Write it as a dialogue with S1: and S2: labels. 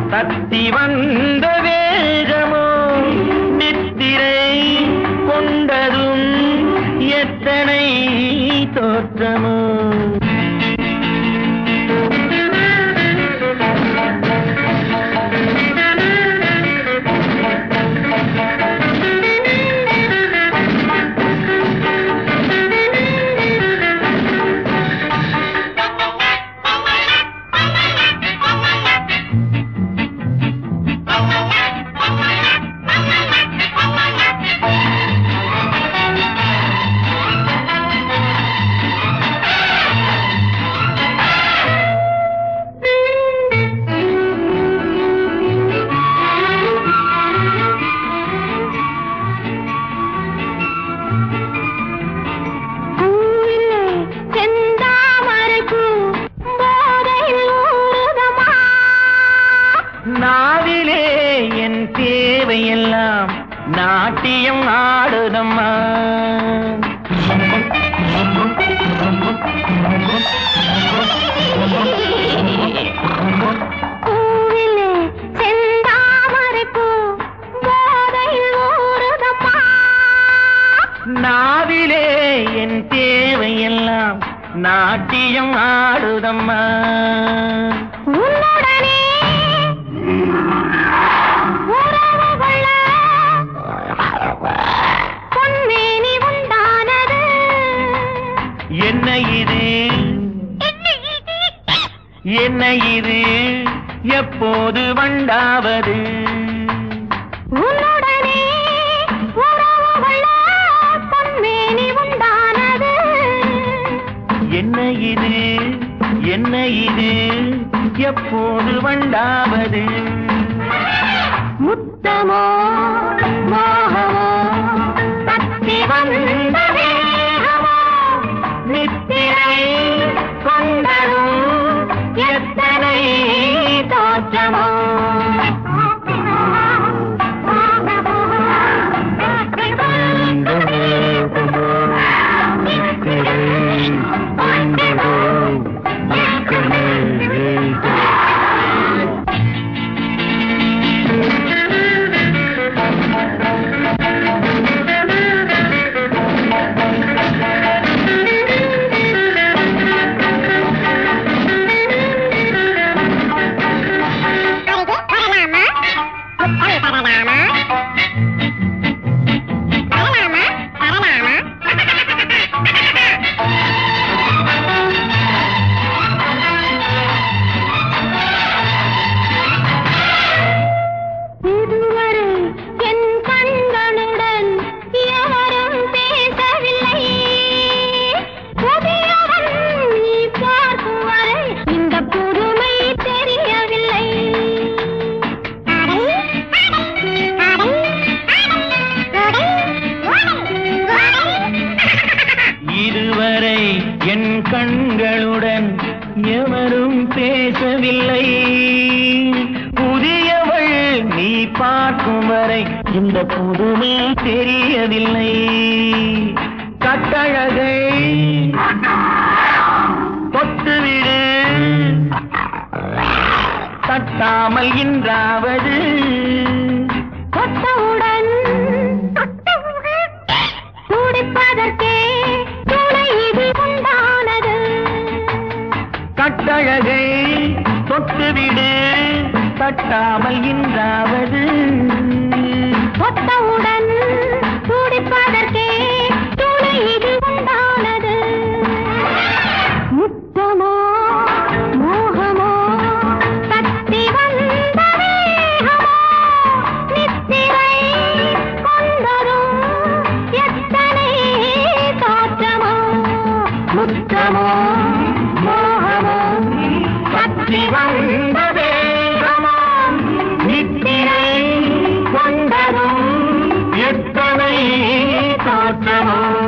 S1: தத்தி வந்த வேகமோ நித்திரை கொண்டதும் எத்தனை தோற்றமோ
S2: பூவிலே செந்தாமரைப்பூ போதையில் ஊறுதம்மா.
S1: நாவிலே என் தேவையெல்லாம் நாட்டியம் ஆடுதம்மா
S2: பூவிலே செந்தாமரைப்பூ போதையில் ஊறுதம்மா.
S1: நாவிலே என் தேவையெல்லாம் நாட்டியம் ஆடுதம்மா
S2: உன்னுடனே உறவு கொள்ள பொன்மேனி உண்டானது
S1: என்ன இது என்ன இது எப்போது வண்டாவது
S2: உன்னுடனே உறவு கொள்ள பொன்மேனி உண்டானது
S1: என்ன இது என்ன இது எப்போது வண்டாவது
S2: முத்தமோ மோகமோ தத்தி வந்த வேகமோ
S1: நித்திரை கொண்டதும் எத்தனை தோற்றமோ
S2: இதுவரை என் கண்களுடன் எவரும் பேசவில்லை புதியவன் நீ பார்க்கும் வரை இந்த புதுமை தெரியவில்லை
S1: இதுவரை என் கண்களுடன் எவரும் பேசவில்லை புதியவள் நீ பார்க்கும் வரை இந்த புதுமை தெரியவில்லை கட்டழகை தொட்டுவிடு தட்டாமல் இன்றாவது
S2: தொட்டவுடன் துடிப்பதற்கே துணை இது உண்டானது
S1: கட்டழகை தொட்டுவிடு தட்டாமல் இன்றாவது
S2: தொட்டவுடன் துடிப்பதற்கே துணை இது உண்டானது முத்தமோ மோகமோ தத்தி வந்த வேகமோ நித்திரை கொண்டதும் எத்தனை தோற்றமோ முத்தமோ மோகமோ
S1: பற்றி வந்த வேகமோ நித்திரை கொண்டதும் எத்தனை தோற்றமோ